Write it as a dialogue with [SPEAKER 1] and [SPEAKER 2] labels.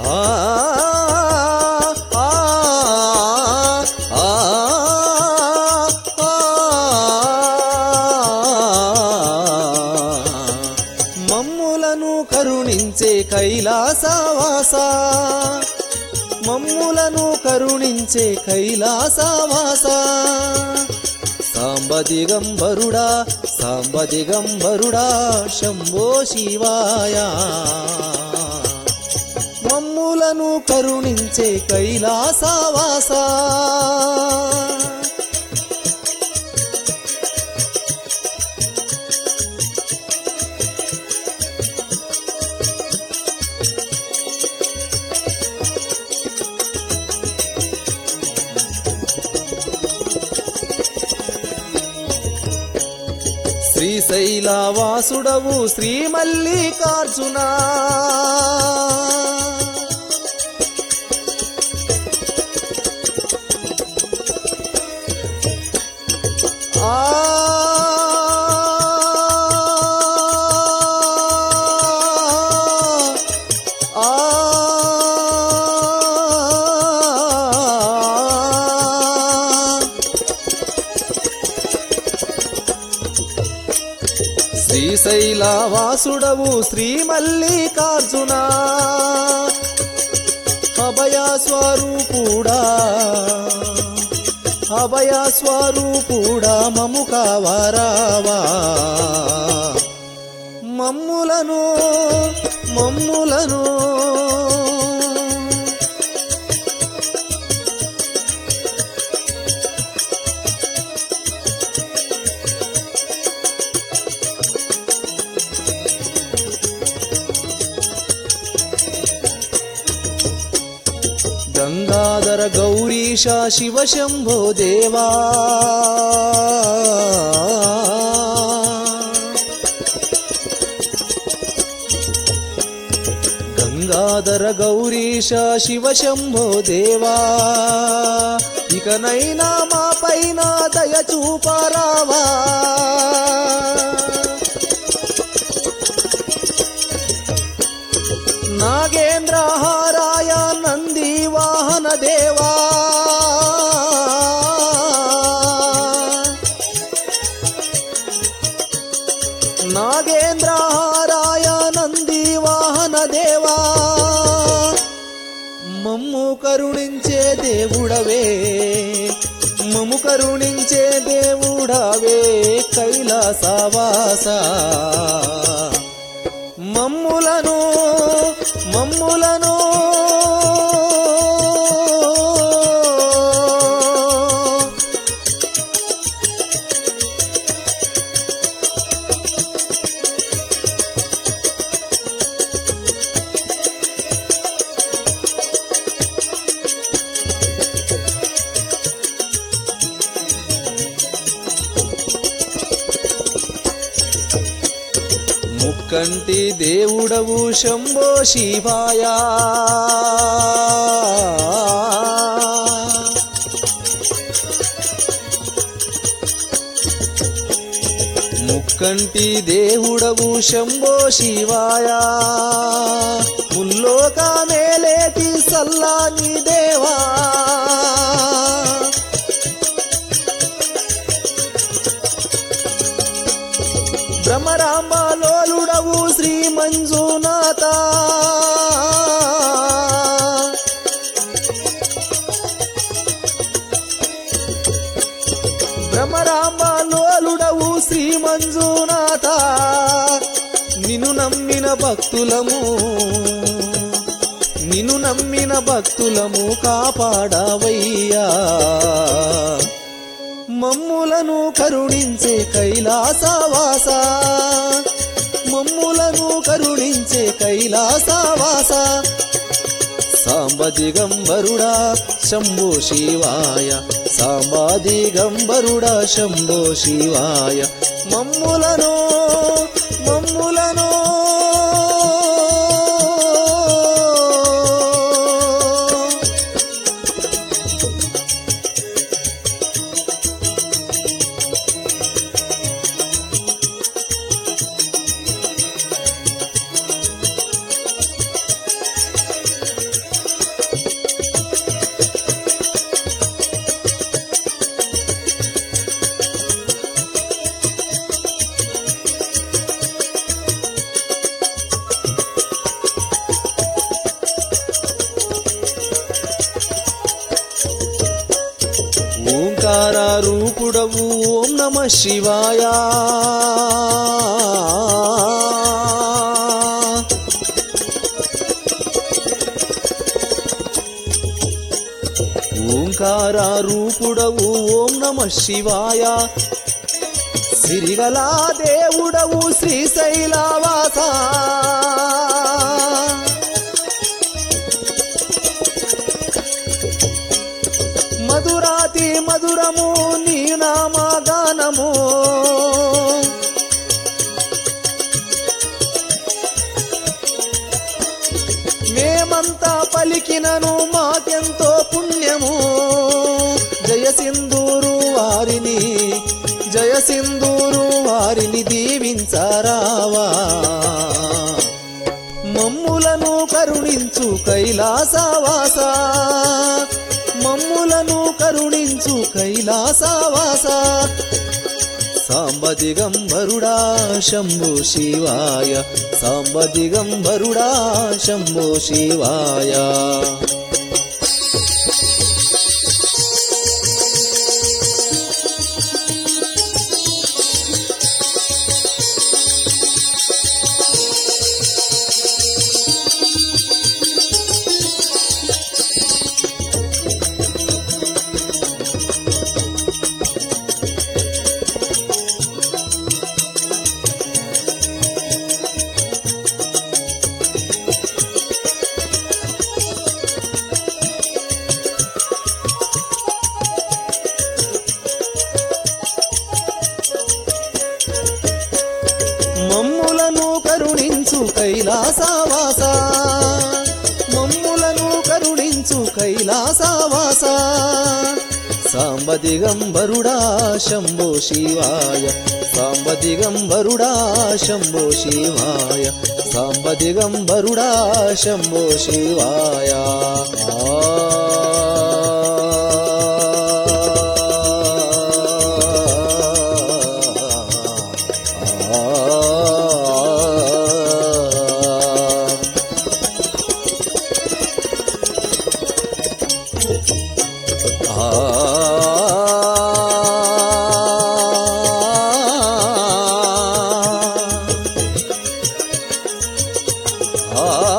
[SPEAKER 1] ఆ ఆ ఆ మమ్ములను కరుణించే కైలాసవాస మమ్ములను కరుణించే కైలాసవాస సాంబదిగంబరుడా సాంబదిగంబరుడా శంభో శివాయ మమ్ములను కరుణించే కైలాసవాస శ్రీశైలవాసుడవు శ్రీ మల్లికార్జున ఆ ఆ శ్రీశైలవాసుడవు శ్రీ మల్లికార్జున అభయ స్వరూపుడా అభయ స్వరూపుడా మము కావరావా మమ్ములను మమ్ములను గంగాధర గౌరీశ శివ శంభో దేవా గంగాధర గౌరీశ శివ శంభో దేవా ఇకనైనా మా పైన దయ చూపరావా నాగేంద్రహారాయ నంది వాహన దేవా నాగేంద్రహారాయ నంది వాహన దేవా మమ్ము కరుణించే దేవుడవే మమ్ము కరుణించే దేవుడవే కైలాసవాస మమ్ములను మమ్ములను ముక్కంటి దేవుడవు శంభో శివాయ ముక్కంటి దేవుడవు శంభో శివాయ ముల్లోక మేలేటి సల్లాని దేవా భ్రమరాంబలోలుడవు శ్రీ మంజునాథ భ్రమరాంబలోలుడవు శ్రీ మంజునాథ నిన్ను నమ్మిన భక్తులము నిన్ను నమ్మిన భక్తులము కాపాడవయ్యా మమ్ములను కరుణించే కైలాసవాస మమ్ములను కరుణించే కైలాసవాస సాంబదిగంబరుడా శంభో శివాయ సాంబాదిగంబరుడా శంభో శివాయ మమ్ములను మమ్ములను రూపుడవు ఓం నమ శివాయ ఓంకార రూపుడవు ఓం నమ శివాయ సిరిగలా దేవుడవు శ్రీశైలవాస మధురాతి మధురము నీ నామగానము మేమంతా పలికినను మాకెంతో పుణ్యము జయ సింధూరు వారిని జయ సింధూరు వారిని దీవించరావా మమ్ములను కరుణించు కైలాసవాస మమ్ములను కరుణించు కైలాసవాస సాంబదిగంబరుడా శంభో శివాయ సాంబదిగంబరుడా శంభో శివాయ మమ్ములను కరుణించు కైలాసవాస మమ్ములను కరుణించు కైలాసవాస సాంబదిగంబరుడా శంభో శివాయ సాంబదిగంబరుడా శంభో శివాయ సాంబదిగంబరుడా శంభో శివాయ ఆ ఆ